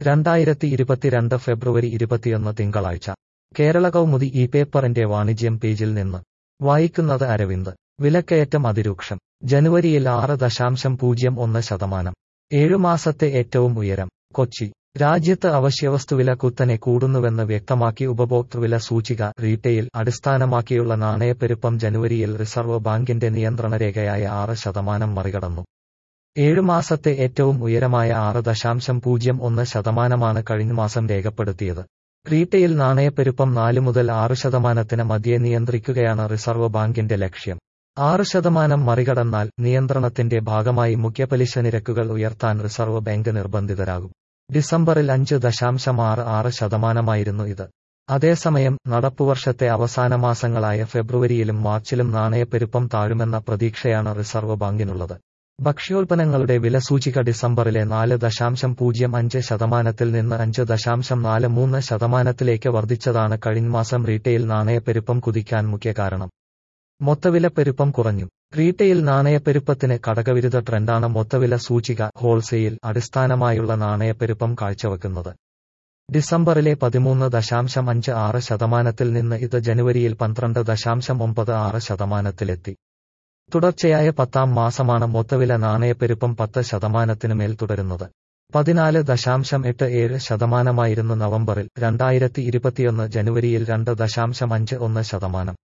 രണ്ടായിരത്തി ഇരുപത്തിരണ്ട് ഫെബ്രുവരി ഇരുപത്തിയൊന്ന് തിങ്കളാഴ്ച കേരള കൗമുദി ഈ പേപ്പറിന്റെ വാണിജ്യം പേജിൽ നിന്ന് വായിക്കുന്നത് അരവിന്ദ് വിലക്കയറ്റം അതിരൂക്ഷം ജനുവരിയിൽ ആറ് ദശാംശം പൂജ്യം ഒന്ന് ശതമാനം ഏഴു മാസത്തെ ഏറ്റവും ഉയരം കൊച്ചി രാജ്യത്ത് അവശ്യവസ്തുവില കുത്തനെ കൂടുന്നുവെന്ന് വ്യക്തമാക്കി ഉപഭോക്തൃവില സൂചിക റീറ്റെയിൽ അടിസ്ഥാനമാക്കിയുള്ള നാണയപ്പെരുപ്പം ജനുവരിയിൽ റിസർവ് ബാങ്കിന്റെ നിയന്ത്രണരേഖയായ ആറ് ശതമാനം മറികടന്നു ഏഴു മാസത്തെ ഏറ്റവും ഉയരമായ ആറ് ദശാംശം പൂജ്യം ഒന്ന് ശതമാനമാണ് കഴിഞ്ഞമാസം രേഖപ്പെടുത്തിയത് റീറ്റെയിൽ നാണയപ്പെരുപ്പം നാല് മുതൽ ആറ് ശതമാനത്തിന് മധ്യേ നിയന്ത്രിക്കുകയാണ് റിസർവ് ബാങ്കിന്റെ ലക്ഷ്യം ആറ് ശതമാനം മറികടന്നാൽ നിയന്ത്രണത്തിന്റെ ഭാഗമായി മുഖ്യപലിശ നിരക്കുകൾ ഉയർത്താൻ റിസർവ് ബാങ്ക് നിർബന്ധിതരാകും ഡിസംബറിൽ അഞ്ച് ദശാംശം ആറ് ആറ് ശതമാനമായിരുന്നു ഇത് അതേസമയം നടപ്പുവർഷത്തെ അവസാന മാസങ്ങളായ ഫെബ്രുവരിയിലും മാർച്ചിലും നാണയപ്പെരുപ്പം താഴുമെന്ന പ്രതീക്ഷയാണ് റിസർവ് ബാങ്കിനുള്ളത് ഭക്ഷ്യോൽപ്പന്നങ്ങളുടെ വില സൂചിക ഡിസംബറിലെ നാല് ദശാംശം പൂജ്യം അഞ്ച് ശതമാനത്തിൽ നിന്ന് അഞ്ച് ദശാംശം നാല് മൂന്ന് ശതമാനത്തിലേക്ക് വർദ്ധിച്ചതാണ് കഴിഞ്ഞമാസം റീറ്റെയിൽ നാണയപ്പെരുപ്പം കുതിക്കാൻ മുഖ്യ കാരണം മൊത്തവില പെരുപ്പം കുറഞ്ഞു റീറ്റെയിൽ നാണയപ്പെരുപ്പത്തിന് ഘടകവിരുദ്ധ ട്രെൻഡാണ് മൊത്തവില സൂചിക ഹോൾസെയിൽ അടിസ്ഥാനമായുള്ള നാണയപ്പെരുപ്പം കാഴ്ചവെക്കുന്നത് ഡിസംബറിലെ പതിമൂന്ന് ദശാംശം അഞ്ച് ആറ് ശതമാനത്തിൽ നിന്ന് ഇത് ജനുവരിയിൽ പന്ത്രണ്ട് ദശാംശം ഒമ്പത് ആറ് ശതമാനത്തിലെത്തി തുടർച്ചയായ പത്താം മാസമാണ് മൊത്തവില നാണയപ്പെരുപ്പം പത്ത് ശതമാനത്തിനു മേൽ തുടരുന്നത് പതിനാല് ദശാംശം എട്ട് ഏഴ് ശതമാനമായിരുന്നു നവംബറിൽ രണ്ടായിരത്തി ഇരുപത്തിയൊന്ന് ജനുവരിയിൽ രണ്ട് ദശാംശം അഞ്ച് ഒന്ന് ശതമാനം